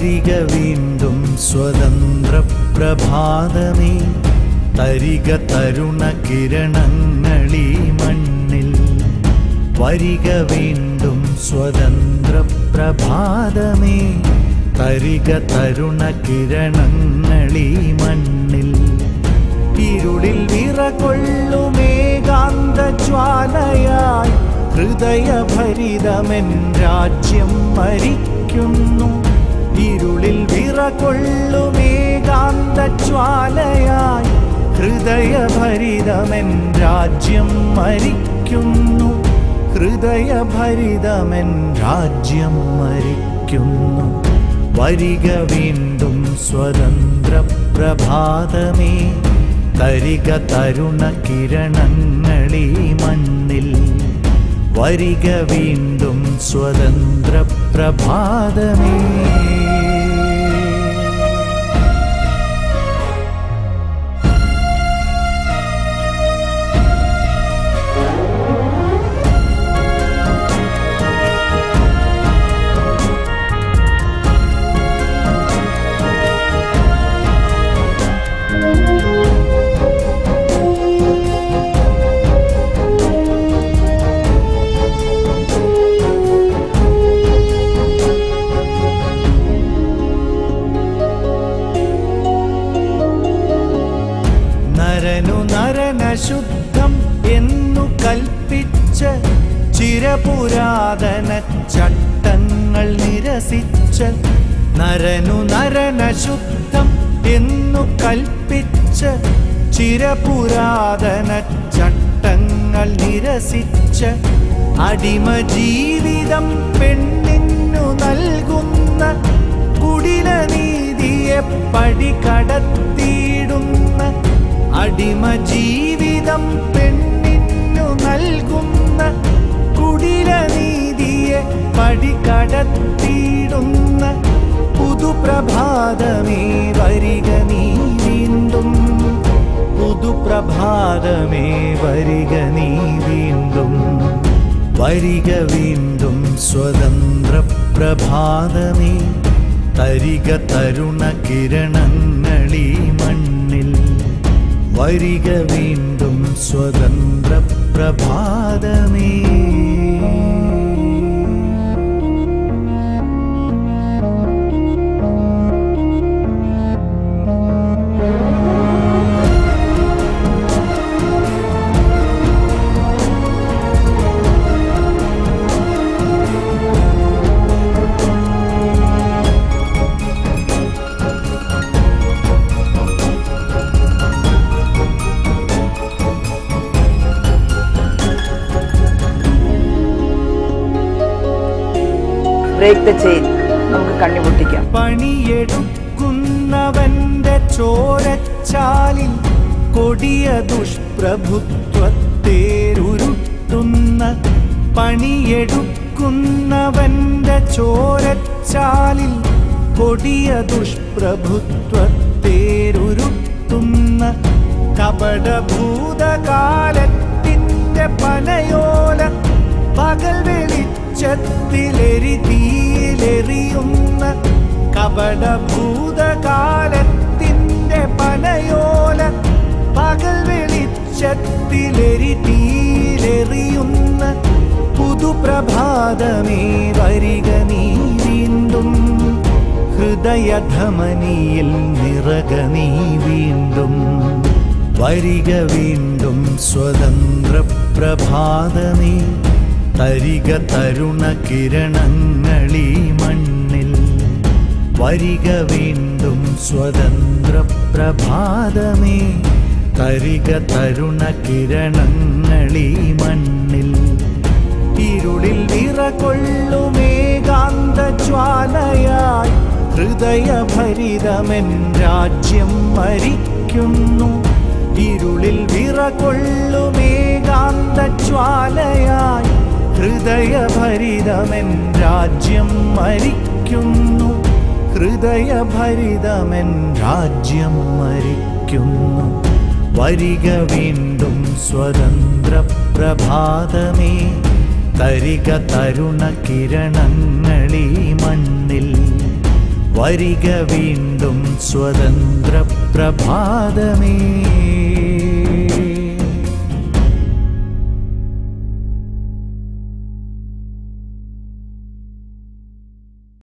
വരിക വീണ്ടും സ്വതന്ത്ര പ്രഭാതമേ തരിക തരുണ കിരണങ്ങളീ മണ്ണിൽ വരിക വീണ്ടും സ്വതന്ത്ര പ്രഭാതമേ തരിക തരുണ കിരണങ്ങളീ മണ്ണിൽ ഇരുളിൽ വിറകൊള്ളുമേകാന്ത ജ്വാലയായി ഹൃദയഭരിതമെൻ രാജ്യം മരിക്കുന്നു ഇരുളിൽ വിറകൊള്ളുമേകാന്ത ജ്വാലയായി ഹൃദയഭരിതമെൻ രാജ്യം മരിക്കുന്നു ഹൃദയഭരിതമെൻ രാജ്യം മരിക്കുന്നു വരിക വീണ്ടും സ്വതന്ത്ര പ്രഭാതമേ തരിക തരുണ കിരണങ്ങളീ മണ്ണിൽ വരിക വീണ്ടും സ്വതന്ത്ര പ്രഭാതമേ നരനു നരനശുദ്ധം എന്നു കൽപ്പിച്ച ചിരപുരാതന ചട്ടങ്ങൾ നിരസിച്ച നരനു നരനശുദ്ധം എന്നു കൽപ്പിച്ച ചിരപുരാതന ചട്ടങ്ങൾ നിരസിച്ച അടിമ ജീവിതം പെണ്ണിനു നൽകുന്ന കുടില നീതിയെ പടികടത്തിയിടുന്ന അടിമ ജീവിതം പെണ്ണിനു നൽകുന്ന കുടില നീതിയെ പടികടത്തിയിടുന്ന പുതുപ്രഭാതമേ വരിക നീ വീണ്ടും പുതുപ്രഭാതമേ വരിക നീ വീണ്ടും വരിക വീണ്ടും സ്വതന്ത്ര പ്രഭാതമേ തരിക തരുണ കിരണങ്ങളീ മണ്ണിൽ വരിക വീണ്ടും സ്വതന്ത്ര പ്രഭാതമേ ബ്രേക്ക് ദ ചെയിൻ നമുക്ക് കണ്ണുപൊട്ടിക്കാം പണിയെടുക്കുന്നവന്റെ ചോരച്ചാലിൽ കൊടിയ ദുഷ്പ്രഭുത്വത്തേരുരുട്ടുന്ന പണിയെടുക്കുന്നവന്റെ ചോരച്ചാലിൽ കൊടിയ ദുഷ്പ്രഭുത്വത്തേരുരുട്ടുന്ന കപടഭൂതകാലത്തിന്റെ പനയോല പകൽ വെളിച്ചത്തിലെരി തീയിലെറിയുന്ന കപടഭൂതകാലത്തിന്റെ പനയോല പകൽ വെളിച്ചത്തിലെരി തീയിലെറിയുന്ന പുതുപ്രഭാതമേ വരിക നീ വീണ്ടും ഹൃദയധമനിയിൽ നിറക നീ വീണ്ടും വരിക വീണ്ടും സ്വതന്ത്ര പ്രഭാതമേ തരിക തരുണ കിരണങ്ങളീ മണ്ണിൽ വരിക വീണ്ടും സ്വതന്ത്ര പ്രഭാതമേ തരിക തരുണ കിരണങ്ങളീ മണ്ണിൽ ഇരുളിൽ വിറകൊള്ളുമേകാന്ത ജ്വാലയായി ഹൃദയഭരിതമെൻ രാജ്യം മരിക്കുന്നു ഇരുളിൽ വിറകൊള്ളുമേകാന്ത ജ്വാലയായി ഹൃദയഭരിതമെൻ രാജ്യം മരിക്കുന്നു ഹൃദയഭരിതമെൻ രാജ്യം മരിക്കുന്നു വരിക വീണ്ടും സ്വതന്ത്ര പ്രഭാതമേ തരിക തരുണ കിരണങ്ങളീ മണ്ണിൽ വരിക വീണ്ടും സ്വതന്ത്ര പ്രഭാതമേ